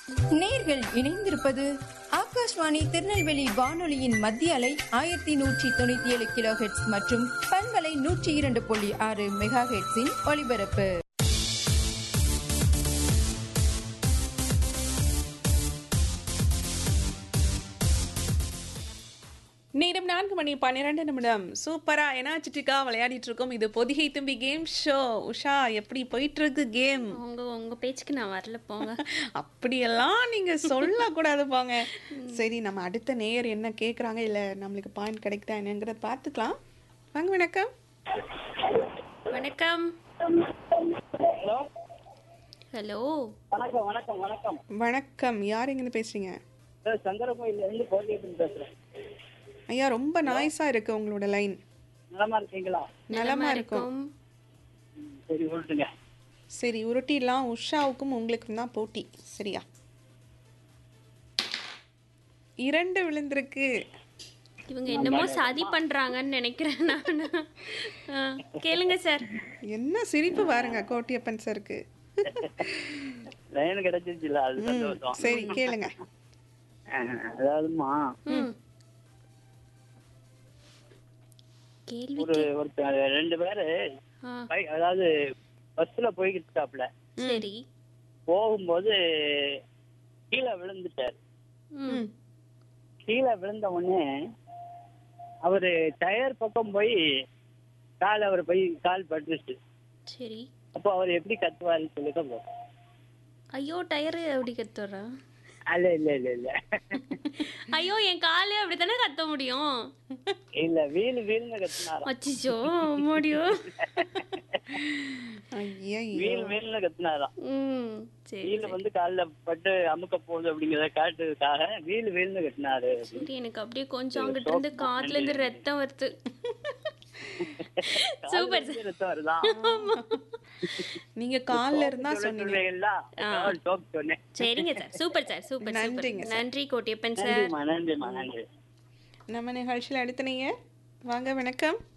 நேர்கள் இணைந்திருப்பது ஆகாஷ்வாணி திருநெல்வேலி வானொலியின் மத்திய அலை ஆயிரத்தி நூற்றி தொண்ணூத்தி ஏழு கிலோ ஹெட்ஸ் மற்றும் பண்பலை நூற்றி இரண்டு புள்ளி ஆறு மெகா ஹெட்ஸின் ஒலிபரப்பு நேரம் நான்கு மணி பன்னிரெண்டு நிமிடம் சூப்பரா எனாச்சிட்டிக்கா விளையாடிட்டு இருக்கோம் இது பொதிகை தும்பி கேம் ஷோ உஷா எப்படி போயிட்டு இருக்கு கேம் உங்க உங்க பேச்சுக்கு நான் வரல போங்க அப்படியெல்லாம் நீங்க சொல்லக்கூடாது போங்க சரி நம்ம அடுத்த நேயர் என்ன கேக்குறாங்க இல்ல நம்மளுக்கு பாயிண்ட் கிடைக்குதா என்னங்கிறத பார்த்துக்கலாம் வாங்க வணக்கம் வணக்கம் ஹலோ வணக்கம் வணக்கம் வணக்கம் வணக்கம் யார் எங்கன்னு பேசுறீங்க சார் சங்கரகோயில்ல இருந்து கோவிலிருந்து பேசுறேன் ஐயா ரொம்ப நாய்ஸா இருக்கு உங்களோட லைன் நலமா இருக்கீங்களா நலமா இருக்கும் ம், சரி விட்டுங்க சரி உருட்டிடலாம் உஷாவுக்கும் உங்களுக்கும் தான் போட்டி சரியா இரண்டு விழுந்திருக்கு இவங்க என்னமோ சதி பண்றாங்கன்னு நினைக்கிறேன் நான் ஆ, கேளுங்க சார் என்ன சிரிப்பு பாருங்க கோட்டியப்பன் சருக்கு லைன் கிடைச்சிருச்சுல அது சந்தோஷம் சரி கேளுங்க அஹ், அதாவதுமா ம் கேள்வி ஒரு ஒருத்தர் ரெண்டு பேரு ஆ, பை- அதாவது பஸ்ல போய்கிட்டு இருக்காப்ல சரி போகும்போது கீழே விழுந்துட்டார் ம் கீழே விழுந்த உடனே அவரு டயர் பக்கம் போய் கால் அவர் போய் கால் பட்டுருச்சு சரி அப்போ அவர் எப்படி கத்துவாருன்னு சொல்லிட்டு போ ஐயோ டயரு அப்படி கத்துறா இல்ல இல்ல இல்ல இல்ல ஐயோ என் காலு அப்படித்தானே கத்த முடியும் இல்ல வீல் வீல்னு கத்துனாராம் அச்சிச்சோ முடியும் ஐயா வீல் வீல்னு கத்துனாராம் ம் சரி வீல் வந்து கால்ல பட்டு அமுக்க போகுது அப்படிங்கறத காட்டுறதுக்காக வீல் வீல்னு கட்டினாரு சரி எனக்கு அப்படியே கொஞ்சம் அங்கிட்ட இருந்து காத்துல இருந்து ரத்தம் வருது சூப்பர் சார் ரத்தம் வருதான் நீங்க கால்ல இருந்தா சொன்னீங்க சொன்னீங்களா ஜோக் சொன்னேன் சரிங்க சார் சூப்பர் சார் சூப்பர் நன்றிங்க சூப்பர் நன்றி கோட்டியப்பன் சார் நன்றிம்மா நன்றிம்மா நன்றி நம்ம நிகழ்ச்சியில் அடுத்த நீங்க வாங்க வணக்கம்